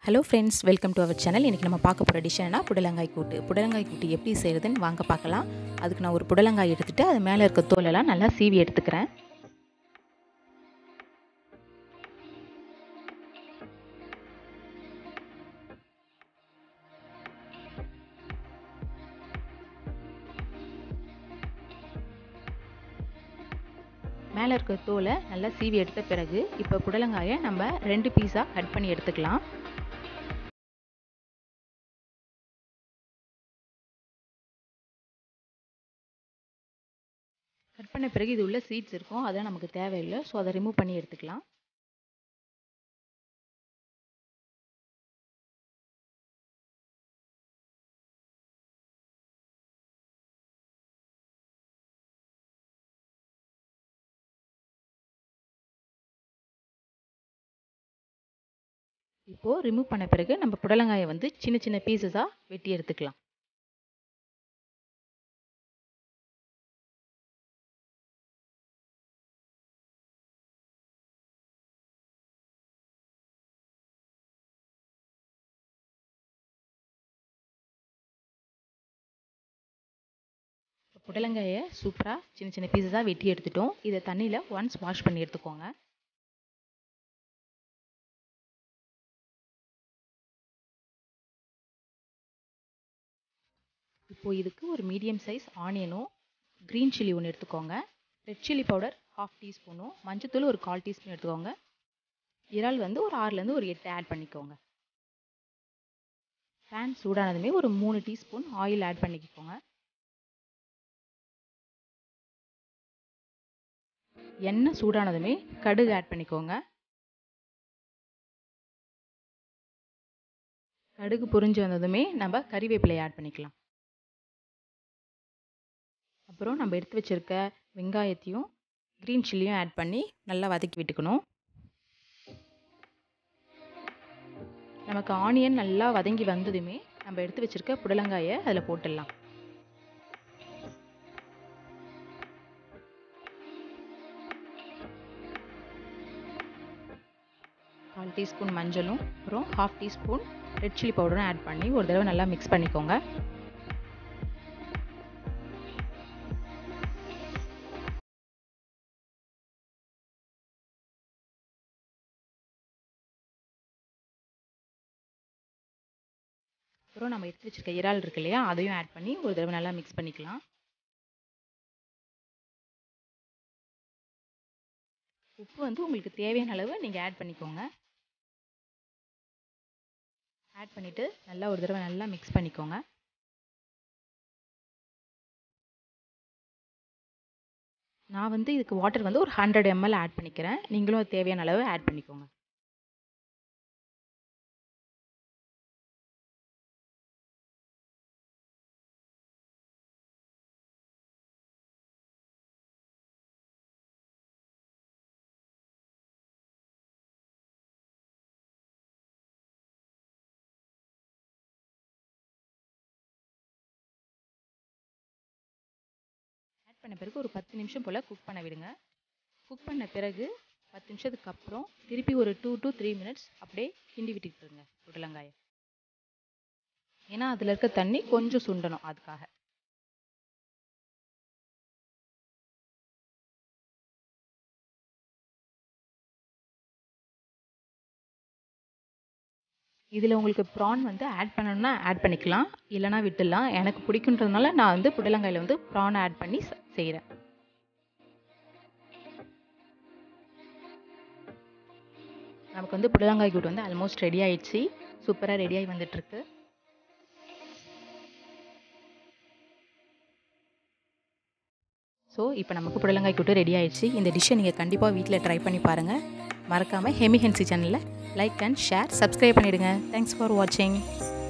hello friends welcome to our channel இன்றைக்கி நம்ம பார்க்க போகிற டிஷ் என்னன்னா புடலங்காய் கூட்டு புடலங்காய் கூட்டு எப்படி செய்கிறதுன்னு வாங்க பார்க்கலாம் அதுக்கு நான் ஒரு புடலங்காய் எடுத்துகிட்டு அது மேலே இருக்க தோலெல்லாம் நல்லா சீவி எடுத்துக்கிறேன் மேலே இருக்க தோலை நல்லா சீவி எடுத்த பிறகு இப்போ புடலங்காயை நம்ம ரெண்டு பீஸாக கட் பண்ணி எடுத்துக்கலாம் கட் பண்ண பிறகு இது உள்ள சீட்ஸ் இருக்கும் அதெல்லாம் நமக்கு தேவையில்லை ஸோ அதை ரிமூவ் பண்ணி எடுத்துக்கலாம் இப்போது ரிமூவ் பண்ண பிறகு நம்ம புடலங்காயை வந்து சின்ன சின்ன பீசஸாக வெட்டி எடுத்துக்கலாம் புடலங்காயை சூப்பராக சின்ன சின்ன பீசஸாக வெட்டி எடுத்துட்டோம் இதை தண்ணியில் ஒன்ஸ் வாஷ் பண்ணி எடுத்துக்கோங்க இப்போது இதுக்கு ஒரு மீடியம் சைஸ் ஆனியனும் க்ரீன் சில்லி ஒன்று எடுத்துக்கோங்க ரெட் சில்லி பவுடர் ஹாஃப் டீஸ்பூனும் மஞ்சத்தூள் ஒரு கால் டீஸ்பூன் எடுத்துக்கோங்க இறால் வந்து ஒரு ஆறுலேருந்து ஒரு எட்டு ஆட் பண்ணிக்கோங்க பேன் சூடானதுமே ஒரு மூணு டீஸ்பூன் ஆயில் ஆட் பண்ணிக்கோங்க எண்ணெய் சூடானதுமே கடுகு ஆட் பண்ணிக்கோங்க கடுகு பொரிஞ்சு வந்ததுமே நம்ம கறிவேப்பிலை ஆட் பண்ணிக்கலாம் அப்புறம் நம்ம எடுத்து வச்சுருக்க வெங்காயத்தையும் க்ரீன் சில்லியும் ஆட் பண்ணி நல்லா வதக்கி விட்டுக்கணும் நமக்கு ஆனியன் நல்லா வதங்கி வந்ததுமே நம்ம எடுத்து வச்சுருக்க புடலங்காயை அதில் போட்டுடலாம் கால் டீஸ்பூன் மஞ்சளும் அப்புறம் ஹாஃப் டீஸ்பூன் ரெட் சில்லி பவுடரும் ஆட் பண்ணி ஒரு தடவை நல்லா மிக்ஸ் பண்ணிக்கோங்க அப்புறம் நம்ம எடுத்து வச்சுருக்க இறால் இருக்கு இல்லையா அதையும் ஆட் பண்ணி ஒரு தடவை நல்லா மிக்ஸ் பண்ணிக்கலாம் உப்பு வந்து உங்களுக்கு தேவையான அளவு நீங்கள் ஆட் பண்ணிக்கோங்க ஆட் பண்ணிவிட்டு நல்லா ஒரு தடவை நல்லா மிக்ஸ் பண்ணிக்கோங்க நான் வந்து இதுக்கு வாட்டர் வந்து ஒரு ஹண்ட்ரட் எம்எல் ஆட் பண்ணிக்கிறேன் நீங்களும் தேவையான அளவு ஆட் பண்ணிக்கோங்க ஆட் பண்ண பிறகு ஒரு பத்து நிமிஷம் போல் குக் பண்ண விடுங்க குக் பண்ண பிறகு பத்து நிமிஷத்துக்கு அப்புறம் திருப்பி ஒரு டூ டு த்ரீ மினிட்ஸ் அப்படியே கிண்டி விட்டுக்கிட்டுருங்க புடலங்காயை ஏன்னா அதில் இருக்க தண்ணி கொஞ்சம் சுண்டணும் அதுக்காக இதில் உங்களுக்கு ப்ரான் வந்து ஆட் பண்ணணும்னா ஆட் பண்ணிக்கலாம் இல்லைனா விட்டுடலாம் எனக்கு பிடிக்குன்றதுனால நான் வந்து புடலங்காயில் வந்து ப்ரான் ஆட் பண்ணி செய்கிறேன் நமக்கு வந்து புடலங்காய் கூட்டு வந்து ஆல்மோஸ்ட் ரெடி ஆயிடுச்சு சூப்பராக ரெடியாகி வந்துட்டுருக்கு ஸோ இப்போ நமக்கு புடலங்காய் கூட்டு ரெடி ஆயிடுச்சு இந்த டிஷ்ஷை நீங்கள் கண்டிப்பாக வீட்டில் ட்ரை பண்ணி பாருங்கள் மறக்காமல் ஹெமி ஹென்சி சேனலில் லைக் அண்ட் ஷேர் சப்ஸ்கிரைப் பண்ணிவிடுங்க தேங்க்ஸ் ஃபார் வாட்சிங்